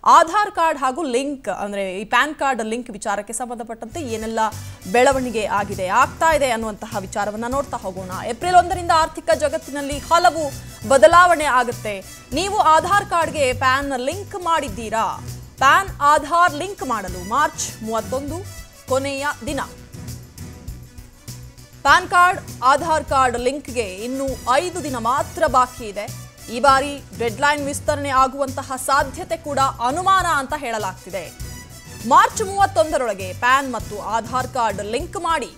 Aadhaar card ಹಾಗೂ link ಅಂದರೆ ಈ ಪ್ಯಾನ್ ಕಾರ್ಡ್ ಲಿಂಕ್ ವಿಚಾರಕ್ಕೆ ಸಂಬಂಧಪಟ್ಟಂತೆ ಏನೆಲ್ಲ ಬೆಳವಣಿಗೆ ಆಗಿದೆ ಆಗ್ತಾ ಇದೆ ಅನ್ನುವಂತಹ ವಿಚಾರವನ್ನ ನೋಡ್ತಾ ಹೋಗೋಣ ಏಪ್ರಿಲ್ ಒಂದರಿಂದ ಆರ್ಥಿಕ ಜಗತ್ತಿನಲ್ಲಿ ಹಲವು ಬದಲಾವಣೆ ಆಗುತ್ತೆ ನೀವು ಆಧಾರ್ ಕಾರ್ಡ್ಗೆ ಪ್ಯಾನ್ ಲಿಂಕ್ ಮಾಡಿದ್ದೀರಾ ಪ್ಯಾನ್ ಆಧಾರ್ ಲಿಂಕ್ ಮಾಡಲು ಮಾರ್ಚ್ ಮೂವತ್ತೊಂದು ಕೊನೆಯ ದಿನ ಪ್ಯಾನ್ ಕಾರ್ಡ್ ಆಧಾರ್ ಕಾರ್ಡ್ ಲಿಂಕ್ಗೆ ಇನ್ನು ಐದು ದಿನ ಮಾತ್ರ ಬಾಕಿ ಇದೆ ಈ ಬಾರಿ ಡೆಡ್ಲೈನ್ ವಿಸ್ತರಣೆ ಆಗುವಂತಹ ಸಾಧ್ಯತೆ ಕೂಡ ಅನುಮಾನ ಅಂತ ಹೇಳಲಾಗ್ತಿದೆ ಮಾರ್ಚ್ ಮೂವತ್ತೊಂದರೊಳಗೆ ಪ್ಯಾನ್ ಮತ್ತು ಆಧಾರ್ ಕಾರ್ಡ್ ಲಿಂಕ್ ಮಾಡಿ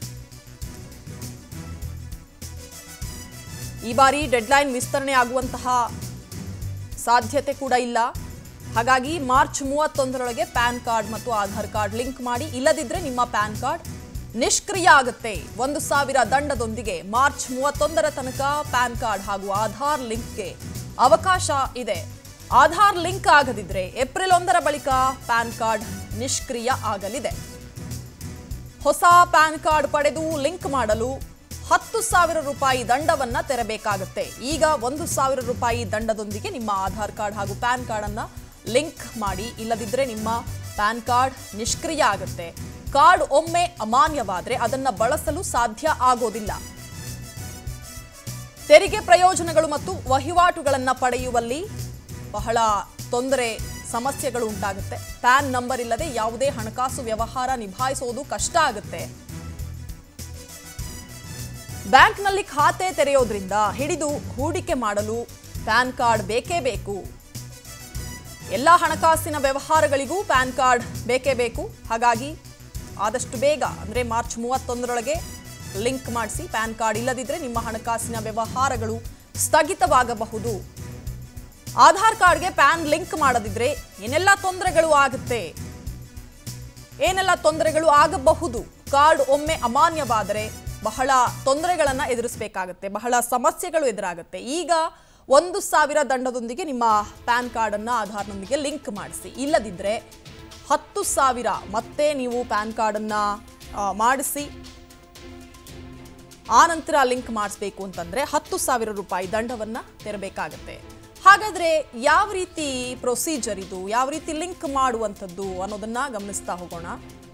ಈ ಬಾರಿ ಡೆಡ್ಲೈನ್ ವಿಸ್ತರಣೆ ಆಗುವಂತಹ ಸಾಧ್ಯತೆ ಕೂಡ ಇಲ್ಲ ಹಾಗಾಗಿ ಮಾರ್ಚ್ ಮೂವತ್ತೊಂದರೊಳಗೆ ಪ್ಯಾನ್ ಕಾರ್ಡ್ ಮತ್ತು ಆಧಾರ್ ಕಾರ್ಡ್ ಲಿಂಕ್ ಮಾಡಿ ಇಲ್ಲದಿದ್ರೆ ನಿಮ್ಮ ಪ್ಯಾನ್ ಕಾರ್ಡ್ ನಿಷ್ಕ್ರಿಯ ಆಗುತ್ತೆ ಒಂದು ಸಾವಿರ ದಂಡದೊಂದಿಗೆ ಮಾರ್ಚ್ ಮೂವತ್ತೊಂದರ ತನಕ ಪ್ಯಾನ್ ಕಾರ್ಡ್ ಹಾಗೂ ಆಧಾರ್ ಲಿಂಕ್ಗೆ ಅವಕಾಶ ಇದೆ ಆಧಾರ್ ಲಿಂಕ್ ಆಗದಿದ್ರೆ ಏಪ್ರಿಲ್ ಒಂದರ ಬಳಿಕ ಪ್ಯಾನ್ ಕಾರ್ಡ್ ನಿಷ್ಕ್ರಿಯ ಆಗಲಿದೆ ಹೊಸ ಪ್ಯಾನ್ ಕಾರ್ಡ್ ಪಡೆದು ಲಿಂಕ್ ಮಾಡಲು ಹತ್ತು ಸಾವಿರ ರೂಪಾಯಿ ದಂಡವನ್ನ ತೆರಬೇಕಾಗುತ್ತೆ ಈಗ ಒಂದು ಸಾವಿರ ರೂಪಾಯಿ ದಂಡದೊಂದಿಗೆ ನಿಮ್ಮ ಆಧಾರ್ ಕಾರ್ಡ್ ಹಾಗೂ ಪ್ಯಾನ್ ಕಾರ್ಡ್ ಅನ್ನ ಲಿಂಕ್ ಮಾಡಿ ಇಲ್ಲದಿದ್ರೆ ನಿಮ್ಮ ಪ್ಯಾನ್ ಕಾರ್ಡ್ ನಿಷ್ಕ್ರಿಯ ಆಗುತ್ತೆ ಕಾರ್ಡ್ ಒಮ್ಮೆ ಅಮಾನ್ಯವಾದ್ರೆ ಅದನ್ನ ಬಳಸಲು ಸಾಧ್ಯ ಆಗೋದಿಲ್ಲ ತೆರಿಗೆ ಪ್ರಯೋಜನಗಳು ಮತ್ತು ವಹಿವಾಟುಗಳನ್ನ ಪಡೆಯುವಲ್ಲಿ ಬಹಳ ತೊಂದರೆ ಸಮಸ್ಯೆಗಳು ಉಂಟಾಗುತ್ತೆ ಪ್ಯಾನ್ ನಂಬರ್ ಇಲ್ಲದೆ ಯಾವುದೇ ಹಣಕಾಸು ವ್ಯವಹಾರ ನಿಭಾಯಿಸೋದು ಕಷ್ಟ ಆಗುತ್ತೆ ಬ್ಯಾಂಕ್ನಲ್ಲಿ ಖಾತೆ ತೆರೆಯೋದ್ರಿಂದ ಹಿಡಿದು ಹೂಡಿಕೆ ಮಾಡಲು ಪ್ಯಾನ್ ಕಾರ್ಡ್ ಬೇಕೇ ಬೇಕು ಎಲ್ಲ ಹಣಕಾಸಿನ ವ್ಯವಹಾರಗಳಿಗೂ ಪ್ಯಾನ್ ಕಾರ್ಡ್ ಬೇಕೇ ಬೇಕು ಹಾಗಾಗಿ ಆದಷ್ಟು ಬೇಗ ಅಂದರೆ ಮಾರ್ಚ್ ಮೂವತ್ತೊಂದರೊಳಗೆ ಲಿಂಕ್ ಮಾಡಿಸಿ ಪ್ಯಾನ್ ಕಾರ್ಡ್ ಇಲ್ಲದಿದ್ದರೆ ನಿಮ್ಮ ಹಣಕಾಸಿನ ವ್ಯವಹಾರಗಳು ಸ್ಥಗಿತವಾಗಬಹುದು ಆಧಾರ್ ಕಾರ್ಡ್ಗೆ ಪ್ಯಾನ್ ಲಿಂಕ್ ಮಾಡದಿದ್ರೆ ಏನೆಲ್ಲ ತೊಂದರೆಗಳು ಆಗುತ್ತೆ ಏನೆಲ್ಲ ತೊಂದರೆಗಳು ಆಗಬಹುದು ಕಾರ್ಡ್ ಒಮ್ಮೆ ಅಮಾನ್ಯವಾದರೆ ಬಹಳ ತೊಂದರೆಗಳನ್ನು ಎದುರಿಸಬೇಕಾಗುತ್ತೆ ಬಹಳ ಸಮಸ್ಯೆಗಳು ಎದುರಾಗುತ್ತೆ ಈಗ ಒಂದು ಸಾವಿರ ದಂಡದೊಂದಿಗೆ ನಿಮ್ಮ ಪ್ಯಾನ್ ಕಾರ್ಡನ್ನು ಆಧಾರ್ನೊಂದಿಗೆ ಲಿಂಕ್ ಮಾಡಿಸಿ ಇಲ್ಲದಿದ್ದರೆ ಹತ್ತು ಸಾವಿರ ಮತ್ತೆ ನೀವು ಪ್ಯಾನ್ ಕಾರ್ಡನ್ನು ಮಾಡಿಸಿ ಆ ನಂತರ ಲಿಂಕ್ ಮಾಡಿಸ್ಬೇಕು ಅಂತಂದ್ರೆ ಹತ್ತು ಸಾವಿರ ರೂಪಾಯಿ ದಂಡವನ್ನ ತೆರಬೇಕಾಗತ್ತೆ ಹಾಗಾದ್ರೆ ಯಾವ ರೀತಿ ಪ್ರೊಸೀಜರ್ ಇದು ಯಾವ ರೀತಿ ಲಿಂಕ್ ಮಾಡುವಂಥದ್ದು ಅನ್ನೋದನ್ನ ಗಮನಿಸ್ತಾ ಹೋಗೋಣ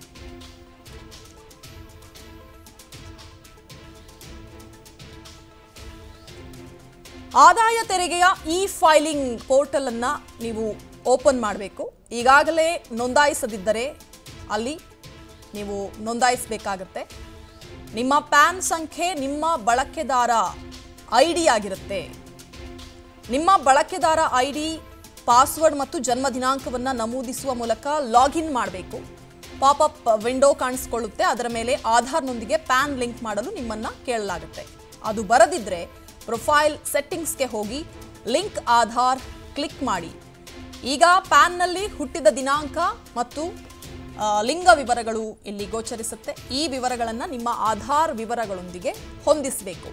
ಆದಾಯ ತೆರಿಗೆಯ ಇ ಫೈಲಿಂಗ್ ಪೋರ್ಟಲ್ ಅನ್ನ ನೀವು ಓಪನ್ ಮಾಡಬೇಕು ಈಗಾಗಲೇ ನೋಂದಾಯಿಸದಿದ್ದರೆ ಅಲ್ಲಿ ನೀವು ನೋಂದಾಯಿಸಬೇಕಾಗತ್ತೆ ನಿಮ್ಮ ಪ್ಯಾನ್ ಸಂಖ್ಯೆ ನಿಮ್ಮ ಬಳಕೆದಾರ ಐ ಡಿ ಆಗಿರುತ್ತೆ ನಿಮ್ಮ ಬಳಕೆದಾರ ಐ ಡಿ ಪಾಸ್ವರ್ಡ್ ಮತ್ತು ಜನ್ಮ ದಿನಾಂಕವನ್ನು ನಮೂದಿಸುವ ಮೂಲಕ ಲಾಗಿನ್ ಮಾಡಬೇಕು ಪಾಪಪ್ ವಿಂಡೋ ಕಾಣಿಸ್ಕೊಳ್ಳುತ್ತೆ ಅದರ ಮೇಲೆ ಆಧಾರ್ನೊಂದಿಗೆ ಪ್ಯಾನ್ ಲಿಂಕ್ ಮಾಡಲು ನಿಮ್ಮನ್ನ ಕೇಳಲಾಗುತ್ತೆ ಅದು ಬರದಿದ್ರೆ ಪ್ರೊಫೈಲ್ ಸೆಟ್ಟಿಂಗ್ಸ್ಗೆ ಹೋಗಿ ಲಿಂಕ್ ಆಧಾರ್ ಕ್ಲಿಕ್ ಮಾಡಿ ಈಗ ಪ್ಯಾನ್ನಲ್ಲಿ ಹುಟ್ಟಿದ ದಿನಾಂಕ ಮತ್ತು ಆ, ಲಿಂಗ ವಿವರಗಳು ಇಲ್ಲಿ ಗೋಚರಿಸುತ್ತೆ ಈ ವಿವರಗಳನ್ನು ನಿಮ್ಮ ಆಧಾರ್ ವಿವರಗಳೊಂದಿಗೆ ಹೊಂದಿಸಬೇಕು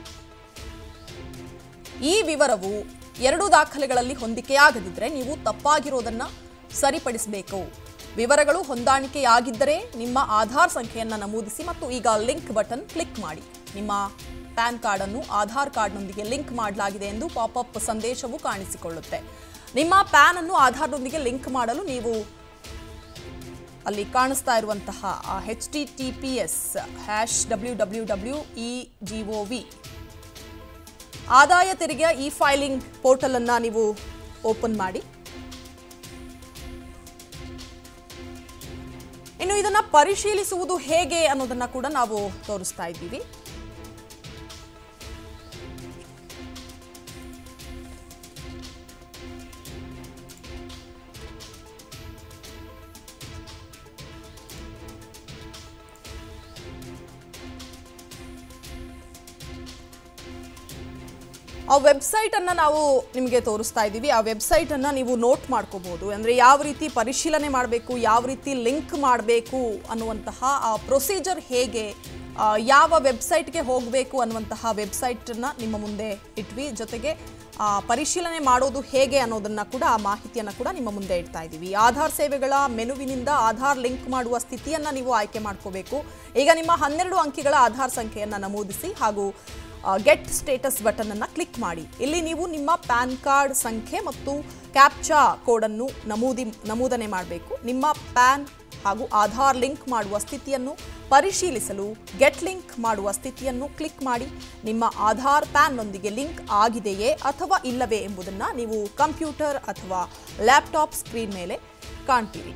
ಈ ವಿವರವು ಎರಡು ದಾಖಲೆಗಳಲ್ಲಿ ಹೊಂದಿಕೆಯಾಗದಿದ್ದರೆ ನೀವು ತಪ್ಪಾಗಿರೋದನ್ನ ಸರಿಪಡಿಸಬೇಕು ವಿವರಗಳು ಹೊಂದಾಣಿಕೆಯಾಗಿದ್ದರೆ ನಿಮ್ಮ ಆಧಾರ್ ಸಂಖ್ಯೆಯನ್ನು ನಮೂದಿಸಿ ಮತ್ತು ಈಗ ಲಿಂಕ್ ಬಟನ್ ಕ್ಲಿಕ್ ಮಾಡಿ ನಿಮ್ಮ ಪ್ಯಾನ್ ಕಾರ್ಡ್ ಅನ್ನು ಆಧಾರ್ ಕಾರ್ಡ್ನೊಂದಿಗೆ ಲಿಂಕ್ ಮಾಡಲಾಗಿದೆ ಎಂದು ಪಾಪಪ್ ಸಂದೇಶವು ಕಾಣಿಸಿಕೊಳ್ಳುತ್ತೆ ನಿಮ್ಮ ಪ್ಯಾನ್ ಅನ್ನು ಆಧಾರ್ನೊಂದಿಗೆ ಲಿಂಕ್ ಮಾಡಲು ನೀವು ಅಲ್ಲಿ ಕಾಣಿಸ್ತಾ ಇರುವಂತಹ H T T P S hash W W W E G O V ಆದಾಯ ತೆರಿಗೆಯ ಇ ಫೈಲಿಂಗ್ ಪೋರ್ಟಲ್ ಅನ್ನ ನೀವು ಓಪನ್ ಮಾಡಿ ಇನ್ನು ಇದನ್ನ ಪರಿಶೀಲಿಸುವುದು ಹೇಗೆ ಅನ್ನೋದನ್ನ ಕೂಡ ನಾವು ತೋರಿಸ್ತಾ ಇದ್ದೀವಿ ಆ ವೆಬ್ಸೈಟ್ ಅನ್ನ ನಾವು ನಿಮಗೆ ತೋರಿಸ್ತಾ ಇದ್ದೀವಿ ಆ ವೆಬ್ಸೈಟ್ ಅನ್ನ ನೀವು ನೋಟ್ ಮಾಡ್ಕೋಬಹುದು ಅಂದ್ರೆ ಯಾವ ರೀತಿ ಪರಿಶೀಲನೆ ಮಾಡಬೇಕು ಯಾವ ರೀತಿ ಲಿಂಕ್ ಮಾಡಬೇಕು ಅನ್ನುವಂತಹ ಆ ಪ್ರೊಸೀಜರ್ ಹೇಗೆ ಆ, ಯಾವ ವೆಬ್ಸೈಟ್ಗೆ ಹೋಗಬೇಕು ಅನ್ನುವಂತಹ ವೆಬ್ಸೈಟನ್ನು ನಿಮ್ಮ ಮುಂದೆ ಇಟ್ವಿ ಜೊತೆಗೆ ಆ, ಪರಿಶೀಲನೆ ಮಾಡೋದು ಹೇಗೆ ಅನ್ನೋದನ್ನ ಕೂಡ ಆ ಮಾಹಿತಿಯನ್ನು ಕೂಡ ನಿಮ್ಮ ಮುಂದೆ ಇಡ್ತಾ ಇದ್ದೀವಿ ಆಧಾರ್ ಸೇವೆಗಳ ಮೆನುವಿನಿಂದ ಆಧಾರ್ ಲಿಂಕ್ ಮಾಡುವ ಸ್ಥಿತಿಯನ್ನು ನೀವು ಆಯ್ಕೆ ಮಾಡ್ಕೋಬೇಕು ಈಗ ನಿಮ್ಮ ಹನ್ನೆರಡು ಅಂಕಿಗಳ ಆಧಾರ್ ಸಂಖ್ಯೆಯನ್ನು ನಮೂದಿಸಿ ಹಾಗೂ ಗೆಟ್ ಸ್ಟೇಟಸ್ ಬಟನ್ ಅನ್ನು ಕ್ಲಿಕ್ ಮಾಡಿ ಇಲ್ಲಿ ನೀವು ನಿಮ್ಮ ಪ್ಯಾನ್ ಕಾರ್ಡ್ ಸಂಖ್ಯೆ ಮತ್ತು ಕ್ಯಾಪ್ಚಾ ಕೋಡನ್ನು ನಮೂದಿ ನಮೂದನೆ ಮಾಡಬೇಕು ನಿಮ್ಮ ಪ್ಯಾನ್ ಹಾಗೂ ಆಧಾರ್ ಲಿಂಕ್ ಮಾಡುವ ಸ್ಥಿತಿಯನ್ನು ಪರಿಶೀಲಿಸಲು ಗೆಟ್ ಲಿಂಕ್ ಮಾಡುವ ಸ್ಥಿತಿಯನ್ನು ಕ್ಲಿಕ್ ಮಾಡಿ ನಿಮ್ಮ ಆಧಾರ್ ಪ್ಯಾನ್ನೊಂದಿಗೆ ಲಿಂಕ್ ಆಗಿದೆಯೇ ಅಥವಾ ಇಲ್ಲವೇ ಎಂಬುದನ್ನು ನೀವು ಕಂಪ್ಯೂಟರ್ ಅಥವಾ ಲ್ಯಾಪ್ಟಾಪ್ ಸ್ಕ್ರೀನ್ ಮೇಲೆ ಕಾಣ್ತೀರಿ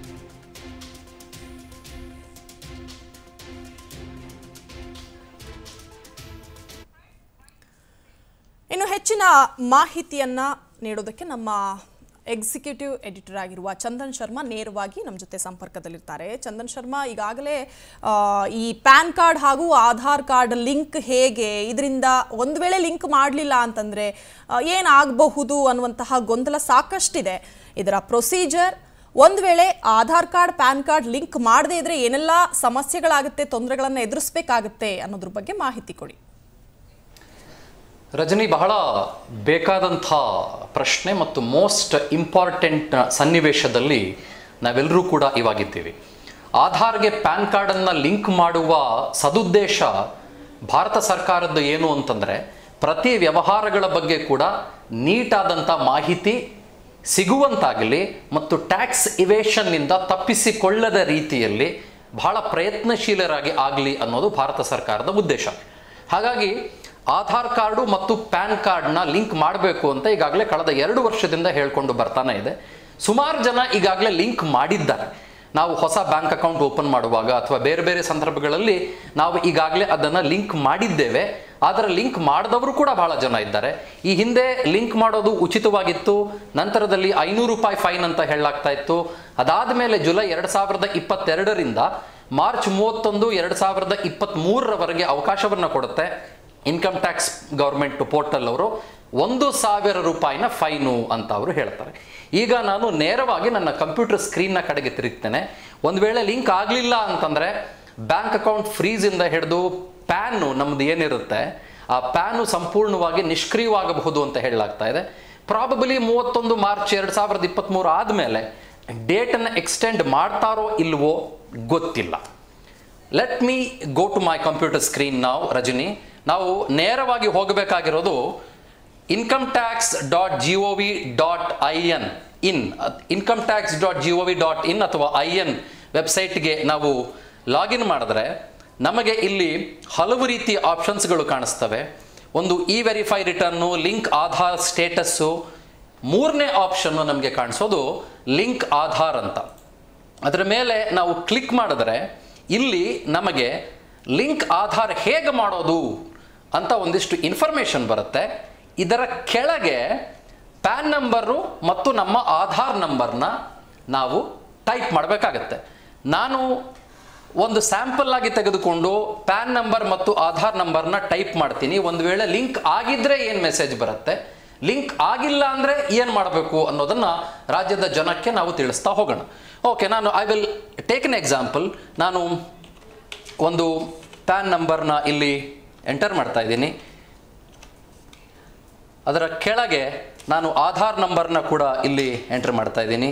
ಇನ್ನು ಹೆಚ್ಚಿನ ಮಾಹಿತಿಯನ್ನ ನೀಡೋದಕ್ಕೆ ನಮ್ಮ ಎಕ್ಸಿಕ್ಯೂಟಿವ್ ಎಡಿಟರ್ ಆಗಿರುವ ಚಂದನ್ ಶರ್ಮಾ ನೇರವಾಗಿ ನಮ್ಮ ಜೊತೆ ಸಂಪರ್ಕದಲ್ಲಿರ್ತಾರೆ ಚಂದನ್ ಶರ್ಮಾ ಈಗಾಗಲೇ ಆ, ಈ ಪ್ಯಾನ್ ಕಾರ್ಡ್ ಹಾಗೂ ಆಧಾರ್ ಕಾರ್ಡ್ ಲಿಂಕ್ ಹೇಗೆ ಇದರಿಂದ ಒಂದು ವೇಳೆ ಲಿಂಕ್ ಮಾಡಲಿಲ್ಲ ಅಂತಂದರೆ ಏನಾಗಬಹುದು ಅನ್ನುವಂತಹ ಗೊಂದಲ ಸಾಕಷ್ಟಿದೆ ಇದರ ಪ್ರೊಸೀಜರ್ ಒಂದು ವೇಳೆ Aadhaar card PAN card link ಮಾಡದೇ ಇದ್ರೆ ಏನೆಲ್ಲ ಸಮಸ್ಯೆಗಳಾಗುತ್ತೆ ತೊಂದರೆಗಳನ್ನು ಎದುರಿಸಬೇಕಾಗುತ್ತೆ ಅನ್ನೋದ್ರ ಬಗ್ಗೆ ಮಾಹಿತಿ ಕೊಡಿ ರಜನಿ ಬಹಳ ಬೇಕಾದಂಥ ಪ್ರಶ್ನೆ ಮತ್ತು ಮೋಸ್ಟ್ ಇಂಪಾರ್ಟೆಂಟ್ ಸನ್ನಿವೇಶದಲ್ಲಿ ನಾವೆಲ್ಲರೂ ಕೂಡ ಇವಾಗಿದ್ದೀವಿ ಆಧಾರ್ಗೆ ಪ್ಯಾನ್ ಕಾರ್ಡನ್ನು ಲಿಂಕ್ ಮಾಡುವ ಸದುದ್ದೇಶ ಭಾರತ ಸರ್ಕಾರದ್ದು ಏನು ಅಂತಂದರೆ ಪ್ರತಿ ವ್ಯವಹಾರಗಳ ಬಗ್ಗೆ ಕೂಡ ನೀಟಾದಂಥ ಮಾಹಿತಿ ಸಿಗುವಂತಾಗಲಿ ಮತ್ತು ಟ್ಯಾಕ್ಸ್ ಇವೇಷನ್ನಿಂದ ತಪ್ಪಿಸಿಕೊಳ್ಳದ ರೀತಿಯಲ್ಲಿ ಬಹಳ ಪ್ರಯತ್ನಶೀಲರಾಗಿ ಆಗಲಿ ಅನ್ನೋದು ಭಾರತ ಸರ್ಕಾರದ ಉದ್ದೇಶ ಹಾಗಾಗಿ ಆಧಾರ್ ಕಾರ್ಡು ಮತ್ತು ಪ್ಯಾನ್ ಕಾರ್ಡ್ನ ಲಿಂಕ್ ಮಾಡಬೇಕು ಅಂತ ಈಗಾಗಲೇ ಕಳೆದ ಎರಡು ವರ್ಷದಿಂದ ಹೇಳ್ಕೊಂಡು ಬರ್ತಾನೆ ಇದೆ ಸುಮಾರು ಜನ ಈಗಾಗಲೇ ಲಿಂಕ್ ಮಾಡಿದ್ದಾರೆ ನಾವು ಹೊಸ ಬ್ಯಾಂಕ್ ಅಕೌಂಟ್ ಓಪನ್ ಮಾಡುವಾಗ ಅಥವಾ ಬೇರೆ ಬೇರೆ ಸಂದರ್ಭಗಳಲ್ಲಿ ನಾವು ಈಗಾಗಲೇ ಅದನ್ನು ಲಿಂಕ್ ಮಾಡಿದ್ದೇವೆ ಆದರೆ ಲಿಂಕ್ ಮಾಡಿದವರು ಕೂಡ ಬಹಳ ಜನ ಇದ್ದಾರೆ ಈ ಹಿಂದೆ ಲಿಂಕ್ ಮಾಡೋದು ಉಚಿತವಾಗಿತ್ತು ನಂತರದಲ್ಲಿ ಐನೂರು ರೂಪಾಯಿ ಫೈನ್ ಅಂತ ಹೇಳಲಾಗ್ತಾ ಇತ್ತು ಅದಾದ ಮೇಲೆ ಜುಲೈ ಎರಡು ಸಾವಿರದ ಇಪ್ಪತ್ತೆರಡರಿಂದ ಮಾರ್ಚ್ ಮೂವತ್ತೊಂದು ಎರಡು ಸಾವಿರದ ಇಪ್ಪತ್ತ್ಮೂರರವರೆಗೆ ಅವಕಾಶವನ್ನು ಕೊಡುತ್ತೆ ಇನ್ಕಮ್ ಟ್ಯಾಕ್ಸ್ ಗೌರ್ಮೆಂಟ್ ಪೋರ್ಟಲ್ ಅವರು ಒಂದು ಸಾವಿರ ರೂಪಾಯಿನ ಫೈನು ಅಂತ ಅವರು ಹೇಳ್ತಾರೆ ಈಗ ನಾನು ನೇರವಾಗಿ ನನ್ನ ಕಂಪ್ಯೂಟರ್ ಸ್ಕ್ರೀನ್ನ ಕಡೆಗೆ ತಿರುಗ್ತೇನೆ ಒಂದು ವೇಳೆ ಲಿಂಕ್ ಆಗಲಿಲ್ಲ ಅಂತಂದರೆ ಬ್ಯಾಂಕ್ ಅಕೌಂಟ್ ಫ್ರೀಸಿಂದ ಹಿಡಿದು ಪ್ಯಾನು ನಮ್ದು ಏನಿರುತ್ತೆ ಆ ಪ್ಯಾನು ಸಂಪೂರ್ಣವಾಗಿ ನಿಷ್ಕ್ರಿಯವಾಗಬಹುದು ಅಂತ ಹೇಳಲಾಗ್ತಾ ಇದೆ ಪ್ರಾಬಬಲಿ ಮೂವತ್ತೊಂದು ಮಾರ್ಚ್ ಎರಡು ಸಾವಿರದ ಇಪ್ಪತ್ತ್ಮೂರು ಆದಮೇಲೆ ಡೇಟನ್ನು ಎಕ್ಸ್ಟೆಂಡ್ ಮಾಡ್ತಾರೋ ಇಲ್ವೋ ಗೊತ್ತಿಲ್ಲ let me go to my computer screen ನಾವು ರಜನಿ ನಾವು ನೇರವಾಗಿ ಹೋಗಬೇಕಾಗಿರೋದು income tax dot G O V dot I N in income tax dot G O V dot in ಅಥವಾ ಐ ಎನ್ ವೆಬ್ಸೈಟ್ಗೆ ನಾವು ಲಾಗಿನ್ ಮಾಡಿದ್ರೆ ನಮಗೆ ಇಲ್ಲಿ ಹಲವು ರೀತಿಯ ಆಪ್ಷನ್ಸ್ಗಳು ಕಾಣಿಸ್ತವೆ ಒಂದು e verify return link Aadhaar status ಮೂರನೇ ಆಪ್ಷನ್ನು ನಮಗೆ ಕಾಣಿಸೋದು ಲಿಂಕ್ ಆಧಾರ್ ಅಂತ ಅದರ ಮೇಲೆ ನಾವು ಕ್ಲಿಕ್ ಮಾಡಿದ್ರೆ ಇಲ್ಲಿ ನಮಗೆ ಲಿಂಕ್ ಆಧಾರ್ ಹೇಗೆ ಮಾಡೋದು ಅಂತ ಒಂದಿಷ್ಟು ಇನ್ಫಾರ್ಮೇಷನ್ ಬರುತ್ತೆ ಇದರ ಕೆಳಗೆ ಪ್ಯಾನ್ ನಂಬರು ಮತ್ತು ನಮ್ಮ ಆಧಾರ್ ನಂಬರ್ನ ನಾವು ಟೈಪ್ ಮಾಡಬೇಕಾಗತ್ತೆ ನಾನು ಒಂದು ಸ್ಯಾಂಪಲ್ ಆಗಿ ತೆಗೆದುಕೊಂಡು ಪ್ಯಾನ್ ನಂಬರ್ ಮತ್ತು ಆಧಾರ್ ನಂಬರ್ನ ಟೈಪ್ ಮಾಡ್ತೀನಿ ಒಂದು ವೇಳೆ ಲಿಂಕ್ ಆಗಿದ್ರೆ ಏನು ಮೆಸೇಜ್ ಬರುತ್ತೆ ಲಿಂಕ್ ಆಗಿಲ್ಲ ಅಂದರೆ ಏನು ಮಾಡಬೇಕು ಅನ್ನೋದನ್ನ ರಾಜ್ಯದ ಜನಕ್ಕೆ ನಾವು ತಿಳಿಸ್ತಾ ಹೋಗೋಣ ಓಕೆ ನಾನು I will take an example ನಾನು ಒಂದು ಪ್ಯಾನ್ ನಂಬರ್ನ ಇಲ್ಲಿ ಎಂಟರ್ ಮಾಡ್ತಾ ಇದ್ದೀನಿ ಅದರ ಕೆಳಗೆ ನಾನು ಆಧಾರ್ ನಂಬರ್ನ ಕೂಡ ಇಲ್ಲಿ ಎಂಟರ್ ಮಾಡ್ತಾ ಇದ್ದೀನಿ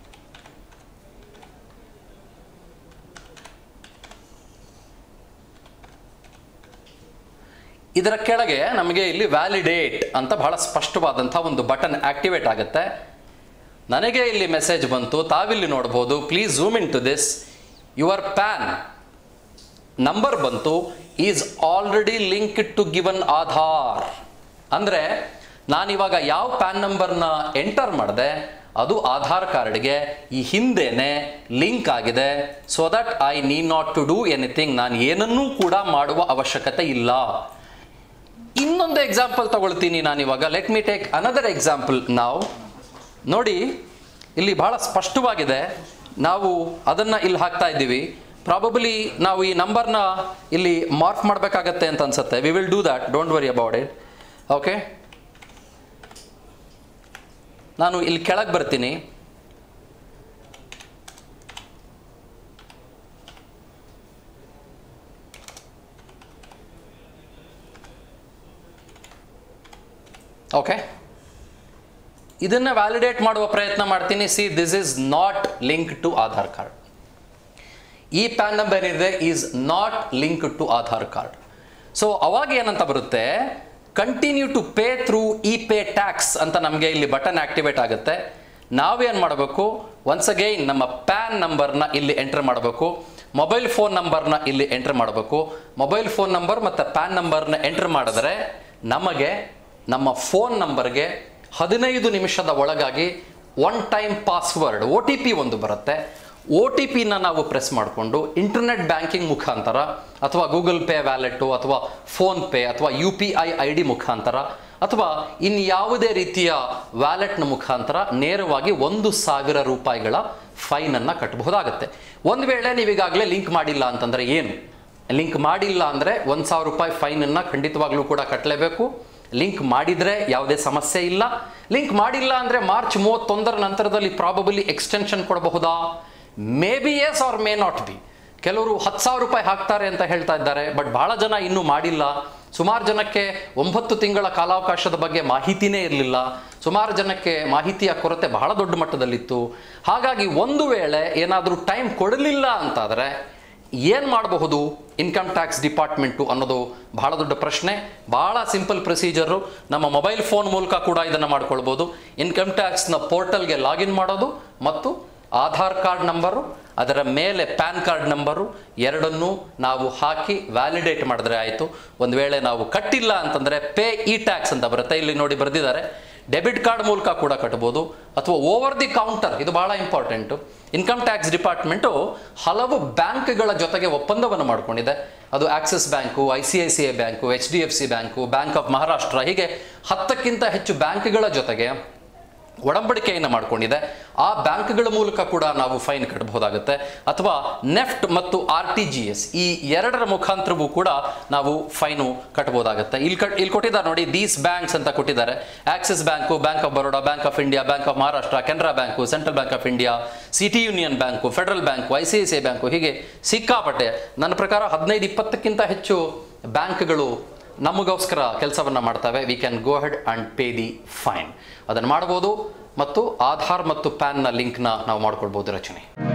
ಇದರ ಕೆಳಗೆ ನಮಗೆ ಇಲ್ಲಿ ವ್ಯಾಲಿಡೇಟ್ ಅಂತ ಬಹಳ ಸ್ಪಷ್ಟವಾದಂಥ ಒಂದು ಬಟನ್ ಆಕ್ಟಿವೇಟ್ ಆಗುತ್ತೆ ನನಗೆ ಇಲ್ಲಿ ಮೆಸೇಜ್ ಬಂತು ತಾವಿಲ್ಲಿ ನೋಡ್ಬೋದು please zoom in to this your PAN number ಬಂತು is already link to given Aadhaar ಅಂದರೆ ನಾನಿವಾಗ ಯಾವ ಪ್ಯಾನ್ ನಂಬರ್ನ ಎಂಟರ್ ಮಾಡಿದೆ ಅದು ಆಧಾರ್ ಕಾರ್ಡ್ಗೆ ಈ ಹಿಂದೆನೆ ಲಿಂಕ್ ಆಗಿದೆ so that I need not to do anything ನಾನು ಏನನ್ನೂ ಕೂಡ ಮಾಡುವ ಅವಶ್ಯಕತೆ ಇಲ್ಲ ಇನ್ನೊಂದು ಎಕ್ಸಾಂಪಲ್ ತಗೊಳ್ತೀನಿ ನಾನಿವಾಗ let me take another example ನಾವು ನೋಡಿ ಇಲ್ಲಿ ಬಹಳ ಸ್ಪಷ್ಟವಾಗಿದೆ ನಾವು ಅದನ್ನು ಇಲ್ಲಿ ಹಾಕ್ತಾ ಇದ್ದೀವಿ ಪ್ರಾಬಬಲಿ ನಾವು ಈ ನಂಬರ್ನ ಇಲ್ಲಿ ಮಾರ್ಕ್ ಮಾಡಬೇಕಾಗತ್ತೆ ಅಂತ ಅನ್ಸುತ್ತೆ we will do that don't worry about it okay ನಾನು ಇಲ್ಲಿ ಕೆಳಗೆ ಬರ್ತೀನಿ ಓಕೆ ಇದನ್ನ ವ್ಯಾಲಿಡೇಟ್ ಮಾಡುವ ಪ್ರಯತ್ನ ಮಾಡ್ತೀನಿ see this is not link to Aadhaar card ಈ ಪ್ಯಾನ್ ನಂಬರ್ ಏನಿದೆ is not link to Aadhaar card so ಅವಾಗ ಏನಂತ ಬರುತ್ತೆ continue to pay through e pay tax ಅಂತ ನಮಗೆ ಇಲ್ಲಿ ಬಟನ್ ಆಕ್ಟಿವೇಟ್ ಆಗುತ್ತೆ ನಾವೇನು ಮಾಡಬೇಕು ಒನ್ಸ್ ಅಗೈನ್ ನಮ್ಮ ಪ್ಯಾನ್ ನಂಬರ್ನ ಇಲ್ಲಿ ಎಂಟರ್ ಮಾಡಬೇಕು ಮೊಬೈಲ್ ಫೋನ್ ನಂಬರ್ನ ಇಲ್ಲಿ ಎಂಟರ್ ಮಾಡಬೇಕು ಮೊಬೈಲ್ ಫೋನ್ ನಂಬರ್ ಮತ್ತು ಪ್ಯಾನ್ ನಂಬರ್ನ ಎಂಟರ್ ಮಾಡಿದ್ರೆ ನಮಗೆ ನಮ್ಮ ಫೋನ್ ನಂಬರ್ಗೆ ಹದಿನೈದು ನಿಮಿಷದ ಒಳಗಾಗಿ one time password O T P ಒಂದು ಬರುತ್ತೆ ಒ ಟಿ ಪಿನ ನಾವು ಪ್ರೆಸ್ ಮಾಡಿಕೊಂಡು ಇಂಟರ್ನೆಟ್ ಬ್ಯಾಂಕಿಂಗ್ ಮುಖಾಂತರ ಅಥವಾ ಗೂಗಲ್ ಪೇ ವ್ಯಾಲೆಟು ಅಥವಾ ಫೋನ್ ಪೇ ಅಥವಾ U P I I D ಮುಖಾಂತರ ಅಥವಾ ಇನ್ಯಾವುದೇ ರೀತಿಯ ವ್ಯಾಲೆಟ್ನ ಮುಖಾಂತರ ನೇರವಾಗಿ ಒಂದು ಸಾವಿರ ರೂಪಾಯಿಗಳ ಫೈನನ್ನು ಕಟ್ಟಬಹುದಾಗುತ್ತೆ ಒಂದು ವೇಳೆ ನೀವೀಗಾಗಲೇ ಲಿಂಕ್ ಮಾಡಿಲ್ಲ ಅಂತಂದರೆ ಏನು ಲಿಂಕ್ ಮಾಡಿಲ್ಲ ಅಂದರೆ ಒಂದು ಸಾವಿರ ರೂಪಾಯಿ ಫೈನನ್ನು ಖಂಡಿತವಾಗ್ಲೂ ಕೂಡ ಕಟ್ಟಲೇಬೇಕು ಲಿಂಕ್ ಮಾಡಿದರೆ ಯಾವುದೇ ಸಮಸ್ಯೆ ಇಲ್ಲ ಲಿಂಕ್ ಮಾಡಿಲ್ಲ ಅಂದರೆ ಮಾರ್ಚ್ ಮೂವತ್ತೊಂದರ ನಂತರದಲ್ಲಿ ಪ್ರಾಬಬಲಿ ಎಕ್ಸ್ಟೆನ್ಷನ್ ಕೊಡಬಹುದಾ may be yes or may not be ಕೆಲವರು ಹತ್ತು ಸಾವಿರ ರೂಪಾಯಿ ಹಾಕ್ತಾರೆ ಅಂತ ಹೇಳ್ತಾ ಇದ್ದಾರೆ ಬಟ್ ಬಹಳ ಜನ ಇನ್ನೂ ಮಾಡಿಲ್ಲ ಸುಮಾರು ಜನಕ್ಕೆ ಒಂಬತ್ತು ತಿಂಗಳ ಕಾಲಾವಕಾಶದ ಬಗ್ಗೆ ಮಾಹಿತಿನೇ ಇರಲಿಲ್ಲ ಸುಮಾರು ಜನಕ್ಕೆ ಮಾಹಿತಿಯ ಕೊರತೆ ಬಹಳ ದೊಡ್ಡ ಮಟ್ಟದಲ್ಲಿತ್ತು ಹಾಗಾಗಿ ಒಂದು ವೇಳೆ ಏನಾದರೂ ಟೈಮ್ ಕೊಡಲಿಲ್ಲ ಅಂತಾದರೆ ಏನು ಮಾಡಬಹುದು ಇನ್ಕಮ್ ಟ್ಯಾಕ್ಸ್ ಡಿಪಾರ್ಟ್ಮೆಂಟು ಅನ್ನೋದು ಬಹಳ ದೊಡ್ಡ ಪ್ರಶ್ನೆ ಬಹಳ ಸಿಂಪಲ್ ಪ್ರೊಸೀಜರು ನಮ್ಮ ಮೊಬೈಲ್ ಫೋನ್ ಮೂಲಕ ಕೂಡ ಇದನ್ನು ಮಾಡ್ಕೊಳ್ಬೋದು ಇನ್ಕಮ್ ಟ್ಯಾಕ್ಸ್ನ ಪೋರ್ಟಲ್ಗೆ ಲಾಗಿನ್ ಮಾಡೋದು ಮತ್ತು ಆಧಾರ್ ಕಾರ್ಡ್ ನಂಬರು ಅದರ ಮೇಲೆ ಪ್ಯಾನ್ ಕಾರ್ಡ್ ನಂಬರು ಎರಡನ್ನೂ ನಾವು ಹಾಕಿ ವ್ಯಾಲಿಡೇಟ್ ಮಾಡಿದ್ರೆ ಆಯಿತು ಒಂದು ವೇಳೆ ನಾವು ಕಟ್ಟಿಲ್ಲ ಅಂತಂದರೆ ಪೇ ಇ ಟ್ಯಾಕ್ಸ್ ಅಂತ ಬರುತ್ತೆ ಇಲ್ಲಿ ನೋಡಿ ಬರೆದಿದ್ದಾರೆ ಡೆಬಿಟ್ ಕಾರ್ಡ್ ಮೂಲಕ ಕೂಡ ಕಟ್ಬೋದು ಅಥವಾ ಓವರ್ ದಿ ಕೌಂಟರ್ ಇದು ಬಹಳ ಇಂಪಾರ್ಟೆಂಟು ಇನ್ಕಮ್ ಟ್ಯಾಕ್ಸ್ ಡಿಪಾರ್ಟ್ಮೆಂಟು ಹಲವು ಬ್ಯಾಂಕ್ಗಳ ಜೊತೆಗೆ ಒಪ್ಪಂದವನ್ನು ಮಾಡಿಕೊಂಡಿದೆ ಅದು Axis Bank I C I C I Bank H D F C Bank Bank of Maharashtra ಹೀಗೆ ಹತ್ತಕ್ಕಿಂತ ಹೆಚ್ಚು ಬ್ಯಾಂಕ್ಗಳ ಜೊತೆಗೆ ಒಡಂಬಡಿಕೆಯನ್ನು ಮಾಡಿಕೊಂಡಿದೆ ಆ ಬ್ಯಾಂಕ್ಗಳ ಮೂಲಕ ಕೂಡ ನಾವು ಫೈನ್ ಕಟ್ಟಬಹುದಾಗುತ್ತೆ ಅಥವಾ ನೆಫ್ಟ್ ಮತ್ತು ಆರ್ ಟಿ ಜಿ ಎಸ್ ಈ ಎರಡರ ಮುಖಾಂತರವೂ ಕೂಡ ನಾವು ಫೈನು ಕಟ್ಟಬಹುದಾಗುತ್ತೆ ಇಲ್ಲಿ ಕಟ್ ಇಲ್ಲಿ ಕೊಟ್ಟಿದ್ದಾರೆ ನೋಡಿ ದೀಸ್ ಬ್ಯಾಂಕ್ಸ್ ಅಂತ ಕೊಟ್ಟಿದ್ದಾರೆ Axis Bank Bank of Baroda Bank of India Bank of Maharashtra Canara Bank Central Bank of India City Union Bank Federal Bank I C I C I Bank ಹೀಗೆ ಸಿಕ್ಕಾಪಟ್ಟೆ ನನ್ನ ಪ್ರಕಾರ ಹದಿನೈದು ಇಪ್ಪತ್ತಕ್ಕಿಂತ ಹೆಚ್ಚು ಬ್ಯಾಂಕ್ಗಳು ನಮಗೋಸ್ಕರ ಕೆಲಸವನ್ನು ಮಾಡ್ತವೆ we can go ahead and pay the fine ಅದನ್ನು ಮಾಡ್ಬೋದು ಮತ್ತು ಆಧಾರ್ ಮತ್ತು ಪ್ಯಾನ್ನ ಲಿಂಕ್ನ ನಾವು ಮಾಡ್ಕೊಳ್ಬೋದು ರಚನೆ